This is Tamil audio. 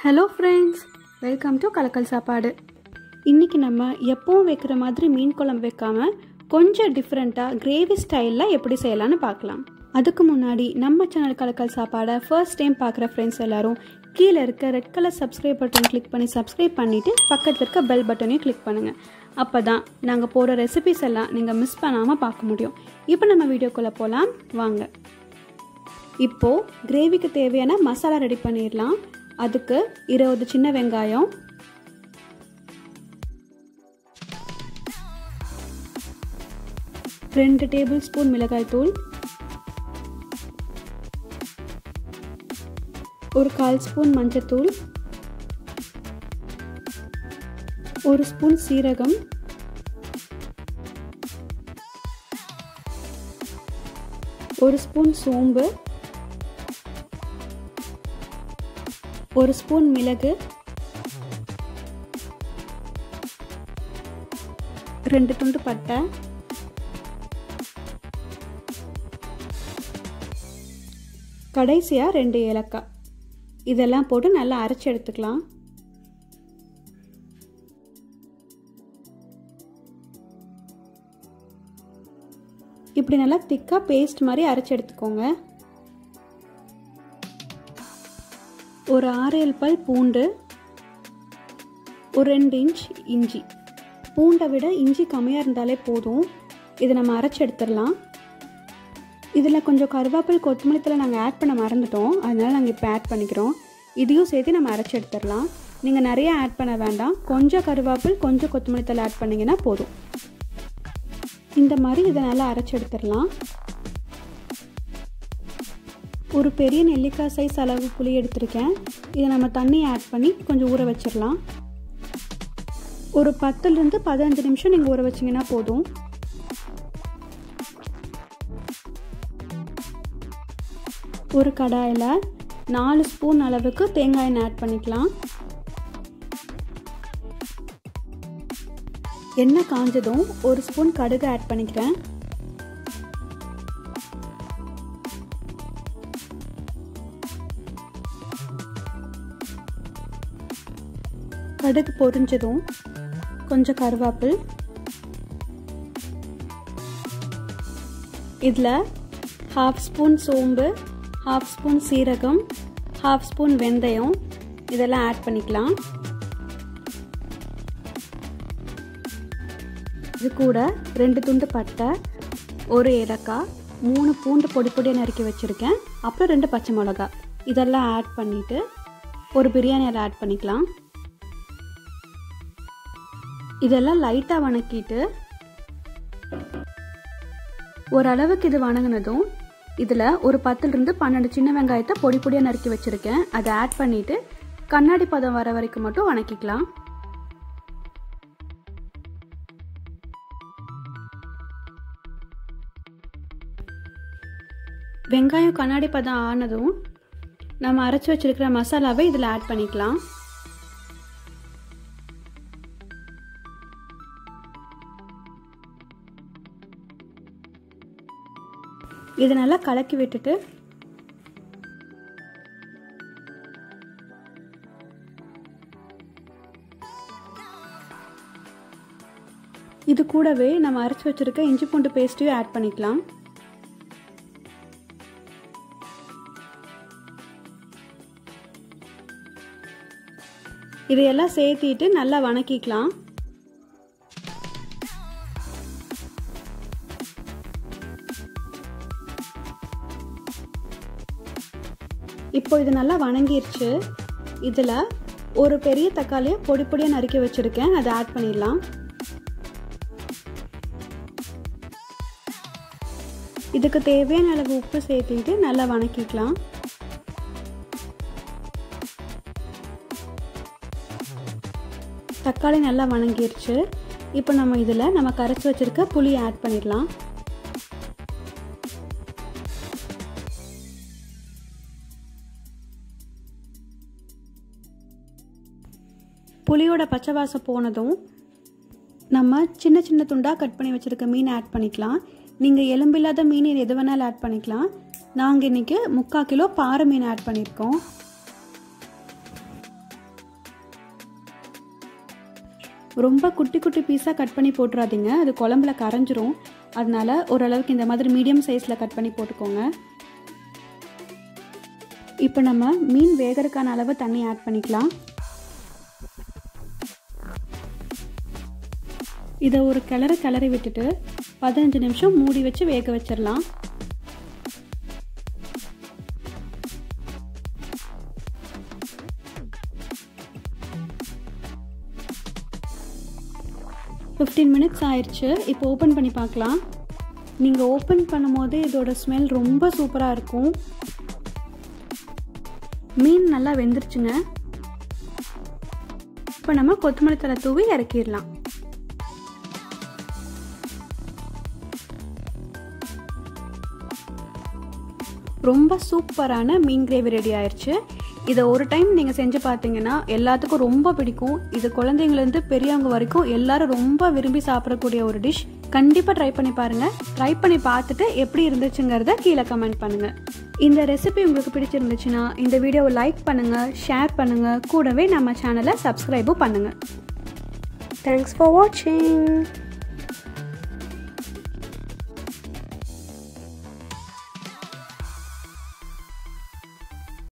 ஹலோ ஃப்ரெண்ட்ஸ் வெல்கம் டு கலக்கல் சாப்பாடு இன்றைக்கி நம்ம எப்பவும் வைக்கிற மாதிரி மீன் குழம்பு வைக்காம கொஞ்சம் டிஃப்ரெண்ட்டாக கிரேவி ஸ்டைலில் எப்படி செய்யலாம்னு பார்க்கலாம் அதுக்கு முன்னாடி நம்ம சேனல் கலக்கல் சாப்பாடை ஃபர்ஸ்ட் டைம் பார்க்குற ஃப்ரெண்ட்ஸ் எல்லாரும் கீழே இருக்க red colour subscribe button click பண்ணி சப்ஸ்கிரைப் பண்ணிவிட்டு பக்கத்தில் இருக்க பெல் பட்டனையும் கிளிக் பண்ணுங்கள் அப்போ தான் நாங்கள் போடுற ரெசிபிஸ் எல்லாம் நீங்கள் மிஸ் பண்ணாமல் பார்க்க முடியும் இப்போ நம்ம வீடியோக்குள்ளே போகலாம் வாங்க இப்போது கிரேவிக்கு தேவையான மசாலா ரெடி பண்ணிடலாம் அதுக்கு இருபது சின்ன வெங்காயம் ரெண்டு டேபிள் ஸ்பூன் மிளகாய் தூள் ஒரு கால் ஸ்பூன் மஞ்சத்தூள் ஒரு ஸ்பூன் சீரகம் ஒரு ஸ்பூன் சோம்பு ஒரு ஸ்பூன் மிளகு ரெண்டு துண்டு பட்டை கடைசியாக ரெண்டு ஏலக்காய் இதெல்லாம் போட்டு நல்லா அரைச்சி எடுத்துக்கலாம் இப்படி நல்லா திக்காக பேஸ்ட் மாதிரி அரைச்சி எடுத்துக்கோங்க ஒரு ஆறு ஏழு பல் பூண்டு ஒரு ரெண்டு இன்ச் இஞ்சி பூண்டை விட இஞ்சி கம்மியாக இருந்தாலே போதும் இதை நம்ம அரைச்சி எடுத்துடலாம் இதில் கொஞ்சம் கருவேப்பில் கொத்தமல்லி தலை நாங்கள் ஆட் பண்ண மறந்துட்டோம் அதனால் நாங்கள் இப்போ ஆட் பண்ணிக்கிறோம் இதையும் சேர்த்து நம்ம அரைச்சி எடுத்துடலாம் நீங்கள் நிறைய ஆட் பண்ண வேண்டாம் கொஞ்சம் கருவேப்பில் கொஞ்சம் கொத்தமல்லி தலை ஆட் பண்ணிங்கன்னா போதும் இந்த மாதிரி இதை நல்லா அரைச்சி எடுத்துடலாம் ஒரு பெரிய நெல்லிக்காய் சைஸ் அளவு புளி எடுத்திருக்கேன் இதை நம்ம தண்ணி ஆட் பண்ணி கொஞ்சம் ஊற வச்சிடலாம் ஒரு பத்துலேருந்து பதினஞ்சு நிமிஷம் நீங்கள் ஊற வச்சிங்கன்னா போதும் ஒரு கடாயில் நாலு ஸ்பூன் அளவுக்கு தேங்காய் எண்ணெய் ஆட் பண்ணிக்கலாம் எண்ணெய் காஞ்சதும் ஒரு ஸ்பூன் கடுகு ஆட் பண்ணிக்கிறேன் கடுகு பொரிஞ்சதும் கொஞ்சம் கருவேப்பில் இதில் ஹாஃப் ஸ்பூன் சோம்பு ஹாஃப் ஸ்பூன் சீரகம் ஹாஃப் ஸ்பூன் வெந்தயம் இதெல்லாம் ஆட் பண்ணிக்கலாம் இது கூட ரெண்டு துண்டு பட்டை ஒரு ஏலக்காய் மூணு பூண்டு பொடி பொடியாக நறுக்கி வச்சுருக்கேன் அப்புறம் ரெண்டு பச்சை மிளகா இதெல்லாம் ஆட் பண்ணிவிட்டு ஒரு பிரியாணியில் ஆட் பண்ணிக்கலாம் இதெல்லாம் லைட்டாக வணக்கிட்டு ஓரளவுக்கு இது வணங்கினதும் இதில் ஒரு பத்துலேருந்து பன்னெண்டு சின்ன வெங்காயத்தை பொடி பொடியாக நறுக்கி வச்சுருக்கேன் அதை ஆட் பண்ணிவிட்டு கண்ணாடி பதம் வர வரைக்கும் மட்டும் வணக்கிக்கலாம் வெங்காயம் கண்ணாடி பதம் ஆனதும் நம்ம அரைச்சி வச்சிருக்கிற மசாலாவை இதில் ஆட் பண்ணிக்கலாம் இதை நல்லா கலக்கி விட்டுட்டு இது கூடவே நம்ம அரைச்சி வச்சிருக்க இஞ்சி பூண்டு பேஸ்ட்டையும் ஆட் பண்ணிக்கலாம் இதையெல்லாம் சேர்த்திட்டு நல்லா வணக்கிக்கலாம் இப்போ இது நல்லா வணங்கிருச்சு இதில் ஒரு பெரிய தக்காளியை பொடி பொடியாக நறுக்கி வச்சுருக்கேன் அதை ஆட் பண்ணிடலாம் இதுக்கு தேவையான அளவு உப்பு சேர்த்துட்டு நல்லா வணக்கிக்கலாம் தக்காளி நல்லா வணங்கிருச்சு இப்போ நம்ம இதில் நம்ம கரைச்சி வச்சுருக்க புளி ஆட் பண்ணிடலாம் புளியோட பச்சை வாசம் போனதும் நம்ம சின்ன சின்ன துண்டாக கட் பண்ணி வச்சுருக்க மீன் ஆட் பண்ணிக்கலாம் நீங்கள் எலும்பில்லாத மீன் எது வேணாலும் ஆட் பண்ணிக்கலாம் நாங்கள் இன்றைக்கி முக்கால் கிலோ பாறை மீன் ஆட் பண்ணியிருக்கோம் ரொம்ப குட்டி குட்டி பீஸாக கட் பண்ணி போட்டுறாதீங்க அது குழம்புல கரைஞ்சிரும் அதனால ஓரளவுக்கு இந்த மாதிரி மீடியம் சைஸில் கட் பண்ணி போட்டுக்கோங்க இப்போ நம்ம மீன் வேகறதுக்கான அளவு தண்ணி ஆட் பண்ணிக்கலாம் இதை ஒரு கிளறு கிளறி விட்டுட்டு பதினஞ்சு நிமிஷம் மூடி வச்சு வேக வச்சிடலாம் ஃபிஃப்டீன் மினிட்ஸ் ஆயிடுச்சு இப்போ ஓப்பன் பண்ணி பார்க்கலாம் நீங்கள் ஓப்பன் பண்ணும்போது இதோட ஸ்மெல் ரொம்ப சூப்பராக இருக்கும் மீன் நல்லா வெந்துருச்சுங்க இப்போ நம்ம கொத்தமல்லி தலை தூவி இறக்கிடலாம் ரொம்ப சூப்பரான மீன் கிரேவி ரெடி ஆயிடுச்சு இதை ஒரு டைம் நீங்கள் செஞ்சு பார்த்தீங்கன்னா எல்லாத்துக்கும் ரொம்ப பிடிக்கும் இது குழந்தைங்கலேருந்து பெரியவங்க வரைக்கும் எல்லாரும் ரொம்ப விரும்பி சாப்பிடக்கூடிய ஒரு டிஷ் கண்டிப்பாக ட்ரை பண்ணி பாருங்கள் ட்ரை பண்ணி பார்த்துட்டு எப்படி இருந்துச்சுங்கிறத கீழே கமெண்ட் பண்ணுங்கள் இந்த ரெசிபி உங்களுக்கு பிடிச்சிருந்துச்சுன்னா இந்த வீடியோவை லைக் பண்ணுங்கள் ஷேர் பண்ணுங்கள் கூடவே நம்ம சேனலை சப்ஸ்கிரைபும் பண்ணுங்கள் தேங்க்ஸ் ஃபார் வாட்சிங்